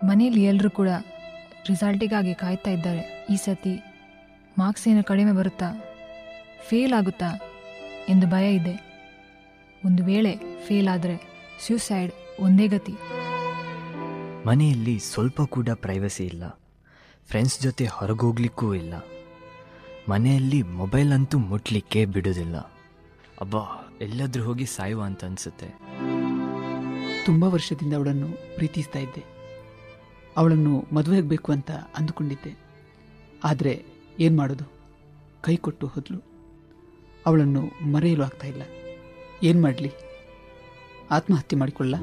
ಮನೆಯಲ್ಲಿ ಎಲ್ಲರೂ ಕೂಡ ರಿಸಲ್ಟಿಗಾಗಿ ಕಾಯ್ತಾ ಇದ್ದಾರೆ ಈ ಸತಿ ಮಾರ್ಕ್ಸ್ ಏನು ಕಡಿಮೆ ಬರುತ್ತಾ ಫೇಲ್ ಆಗುತ್ತಾ ಎಂದು ಭಯ ಇದೆ ಒಂದು ವೇಳೆ ಫೇಲ್ ಆದರೆ ಸ್ಯೂಸೈಡ್ ಒಂದೇ ಗತಿ ಮನೆಯಲ್ಲಿ ಸ್ವಲ್ಪ ಕೂಡ ಪ್ರೈವಸಿ ಇಲ್ಲ ಫ್ರೆಂಡ್ಸ್ ಜೊತೆ ಹೊರಗೋಗ್ಲಿಕ್ಕೂ ಇಲ್ಲ ಮನೆಯಲ್ಲಿ ಮೊಬೈಲ್ ಅಂತೂ ಮುಟ್ಲಿಕ್ಕೆ ಬಿಡೋದಿಲ್ಲ ಅಬ್ಬಾ ಎಲ್ಲಾದ್ರೂ ಹೋಗಿ ಸಾಯುವ ಅಂತ ಅನ್ಸುತ್ತೆ ತುಂಬ ವರ್ಷದಿಂದ ಅವಳನ್ನು ಪ್ರೀತಿಸ್ತಾ ಇದ್ದೆ ಅವಳನ್ನು ಮದುವೆ ಆಗಬೇಕು ಅಂತ ಅಂದುಕೊಂಡಿದ್ದೆ ಆದರೆ ಏನು ಮಾಡೋದು ಕೈ ಕೊಟ್ಟು ಹೋದ್ಲು ಅವಳನ್ನು ಮರೆಯಲು ಆಗ್ತಾ ಇಲ್ಲ ಏನು ಮಾಡಲಿ ಆತ್ಮಹತ್ಯೆ ಮಾಡಿಕೊಳ್ಳ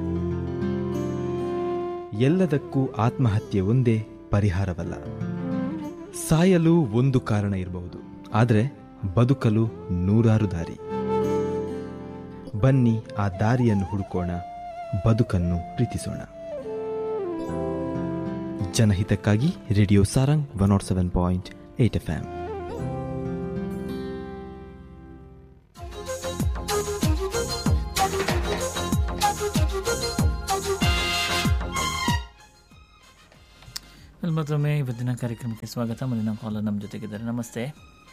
ಎಲ್ಲದಕ್ಕೂ ಆತ್ಮಹತ್ಯೆ ಒಂದೇ ಪರಿಹಾರವಲ್ಲ ಸಾಯಲು ಒಂದು ಕಾರಣ ಇರಬಹುದು ಆದರೆ ಬದುಕಲು ನೂರಾರು ದಾರಿ ಬನ್ನಿ ಆ ದಾರಿಯನ್ನು ಹುಡುಕೋಣ ಬದುಕನ್ನು ಪ್ರೀತಿಸೋಣ ಜನಹಿತಕ್ಕಾಗಿ radio Sarang one nought seven point eight F M ಅಲ್ಲಿ ಮತ್ತೊಮ್ಮೆ ಇವತ್ತಿನ ಕಾರ್ಯಕ್ರಮಕ್ಕೆ ಸ್ವಾಗತ ಮುಂದಿನ ಕಾಲರ್ ನಮ್ಮ ಜೊತೆಗಿದ್ದಾರೆ ನಮಸ್ತೆ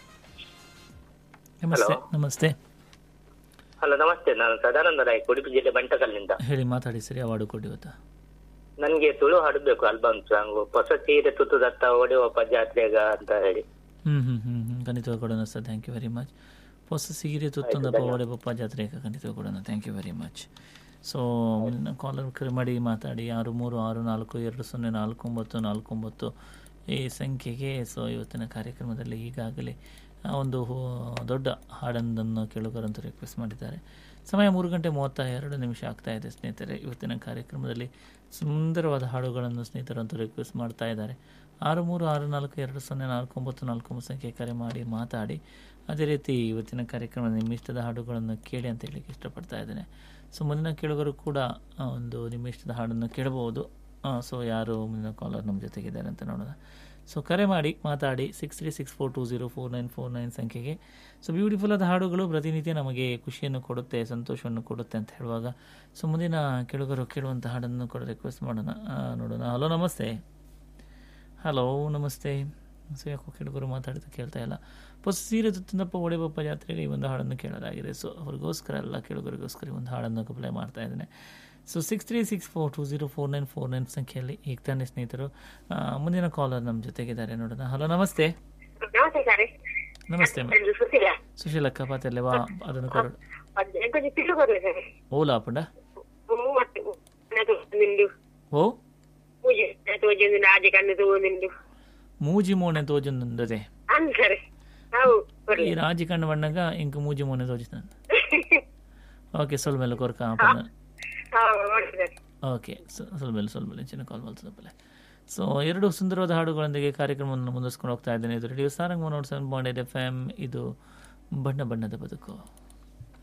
ನಮಸ್ತೆ ನಮಸ್ತೆ ಹಲೋ ನಮಸ್ತೆ ನಾನು ಸದಾನಂದ ರಾಯ್ ಉಡುಪಿ ಜಿಲ್ಲೆ ಬಂಟಕಲ್ಲಿಂದ ಹೇಳಿ ಮಾತಾಡಿ ಸರಿ ಅವಾರ್ಡು ಕೊಡಿ ಇವತ್ತು ನನ್ಗೆ ತುಳು ಹಾಡಬೇಕು ಆಲ್ಬಮ್ ಸಾಂಗ್ ಹೊಸ ತೀರೆ ತುತ್ತು ದತ್ತ ಒಡೆಯಪ್ಪ ಜಾತ್ರೆಗ ಅಂತ ಹೇಳಿ ಹ್ಮ್ ಹ್ಮ್ ಹ್ಮ್ ಹ್ಮ್ ಖಂಡಿತವಾಗಿ ಕೊಡೋಣ sir thank you very much ಹೊಸ ಸಿಗಿರಿ ತುತ್ತೊಂದಪ್ಪ ಒಡೆ ಬಪ್ಪ ಜಾತ್ರೆ ಖಂಡಿತವಾಗಿ ಕೊಡೋಣ thank you very much so ಮುಂದಿನ ಕಾಲರ್ ಕರೆ ಮಾಡಿ ಮಾತಾಡಿ ಆರು ಮೂರು ಆರು ನಾಲ್ಕು ಎರಡು ಸೊನ್ನೆ ನಾಲ್ಕು ಒಂಬತ್ತು ನಾಲ್ಕು ಒಂಬತ್ತು ಈ ಸಂಖ್ಯೆಗೆ ಸೊ ಇವತ್ತಿನ ಕಾರ್ಯಕ್ರಮದಲ್ಲಿ ಈಗಾಗಲೇ ಆ ಒಂದು ಹೋ- ದೊಡ್ಡ ಹಾಡೊಂದನ್ನು ಕೇಳುಗರಂತೂ ರಿಕ್ವೆಸ್ಟ್ ಮಾಡಿದ್ದಾರೆ ಸಮಯ ಮೂರು ಗಂಟೆ ಮೂವತ್ತ ಎರಡು ನಿಮಿಷ ಆಗ್ತಾ ಇದೆ ಸ್ನೇಹಿತರೆ ಇವತ್ತಿನ ಕಾರ್ಯಕ್ರಮದಲ್ಲಿ ಸುಂದರವಾದ ಹಾಡುಗಳನ್ನು ಸ್ನೇಹಿತರಂತೂ ರಿಕ್ವೆಸ್ಟ್ ಮಾಡ್ತಾ ಇದ್ದಾರೆ ಆರು ಮೂರು ಆರು ನಾಲ್ಕು ಎರಡು ಸೊನ್ನೆ ನಾಲ್ಕು ಒಂಬತ್ತು ನಾಲ್ಕು ಒಂಬತ್ತು ಸಂಖ್ಯೆ ಕರೆ ಮಾಡಿ ಮಾತಾಡಿ ಅದೇ ರೀತಿ ಇವತ್ತಿನ ಕಾರ್ಯಕ್ರಮ ನಿಮ್ಮ ಇಷ್ಟದ ಹಾಡುಗಳನ್ನು ಕೇಳಿ ಅಂತ ಹೇಳಲಿಕ್ಕೆ ಇಷ್ಟಪಡ್ತಾ ಇದ್ದೇನೆ ಸೊ ಮುಂದಿನ ಕೇಳುಗರು ಕೂಡ ಆ, ಒಂದು ನಿಮ್ಮ ಇಷ್ಟದ ಹಾಡನ್ನು ಕೇಳಬಹುದು ಸೊ ಯಾರು ಮುಂದಿನ ಕಾಲರ್ ನಮ್ಮ ಜೊತೆಗಿದ್ದಾರೆ ಅಂತ ನೋಡೋಣ ಸೊ ಕರೆ ಮಾಡಿ ಮಾತಾಡಿ six three six four two zero four nine four nine ಸಂಖ್ಯೆಗೆ ಸೊ ಬ್ಯೂಟಿಫುಲ್ ಆದ ಹಾಡುಗಳು ಪ್ರತಿನಿತ್ಯ ನಮಗೆ ಖುಷಿಯನ್ನು ಕೊಡುತ್ತೆ ಸಂತೋಷವನ್ನು ಕೊಡುತ್ತೆ ಅಂತ ಹೇಳುವಾಗ ಸೊ ಮುಂದಿನ ಕೇಳುಗರು ಕೇಳುವಂಥ ಹಾಡನ್ನು ಕೂಡ ರಿಕ್ವೆಸ್ಟ್ ಮಾಡೋಣ ಆ, ನೋಡೋಣ ಹಲೋ ನಮಸ್ತೆ ಹಲೋ ನಮಸ್ತೆ ಸೊ ಯಾಕೋ ಕೇಳುಗರು ಮಾತಾಡಿದ ಕೇಳ್ತಾ ಇಲ್ಲ ಹೊಸ ಸೀರೆ ತುತ್ತಂದಪ್ಪ ಒಡೆಬಪ್ಪ ಜಾತ್ರೆಗೆ ಈ ಒಂದು ಹಾಡನ್ನು ಕೇಳಲಾಗಿದೆ ಸೊ ಅವ್ರಿಗೋಸ್ಕರ ಎಲ್ಲ ಕೇಳುಗರಿಗೋಸ್ಕರ ಈ ಒಂದು ಹಾಡನ್ನು ಪ್ಲೇ ಮಾಡ್ತಾ ಇದ್ದೇನೆ so six three six four two zero four nine four nine ಸಂಖ್ಯೆಯಲ್ಲಿ ಈಗ ತಾನೇ ಸ್ನೇಹಿತರು ಆ, ಮುಂದಿನ ಕಾಲರ್ ನಮ್ಮ ಜೊತೆಗಿದ್ದಾರೆ ನೋಡೋಣ ಹಲೋ ನಮಸ್ತೆ ನಮಸ್ತೆ ಸರ್ ನಮಸ್ತೆ ಮ- ನಂದು ಸುಶೀಲ ಸುಶೀಲಕ್ಕ ಪಾತೆಲ್ಲೆ ವಾ ಅದನ್ನು ಕೊರಡು ಅದು ಎಂಕೊಂಚం ತಿರುగు ಬರಲಿ ಸರ್ ಓಲಾ ಪುಂಡ ಮತ್ತೆ ನಿಂದು ಓ ಪೂಜೆ ತೋಜೊಂದು ಆಜೆ ಕಣ್ಣು ತಗೊಂಡು ಮೂಜಿ ಮೋನೆ ತೋಜೊಂದದೆ ಅಂದ್ ಸರ್ ಹೌ ಈ ಬರ್ಲಿ ರಾಜಿ ಕಂಡು ಬಣ್ಣಗ ಇಂಕ ಮೂಜಿ ಮೋನೆ ತೋಜಿನ ಓಕೆ ಸ್ವಲ್ಪ ಮೇಲೆ ಕೊರ್ಕ ಆಪನ್ನ ಹೌ ನೋಡಿ ಸರ್ ಓಕೆ ಸ್ವಲ್ಪ ಮೇಲೆ ಸ್ವಲ್ಪ ಮೇಲೆ ಚಿನ್ನ ಕಾಲ್ ಬಲ್ತದ ಬೆಲೆ ಸೊ ಎರಡು ಸುಂದರವಾದ ಹಾಡುಗಳೊಂದಿಗೆ ಕಾರ್ಯಕ್ರಮವನ್ನು ಮುಂದುವರಿಸ್ಕೊಂಡು ಹೋಗ್ತಾ ಇದ್ದೇನೆ ಇದು radio Sarang one nought seven point eight F M ಇದು ಬಣ್ಣ ಬಣ್ಣದ ಬದುಕು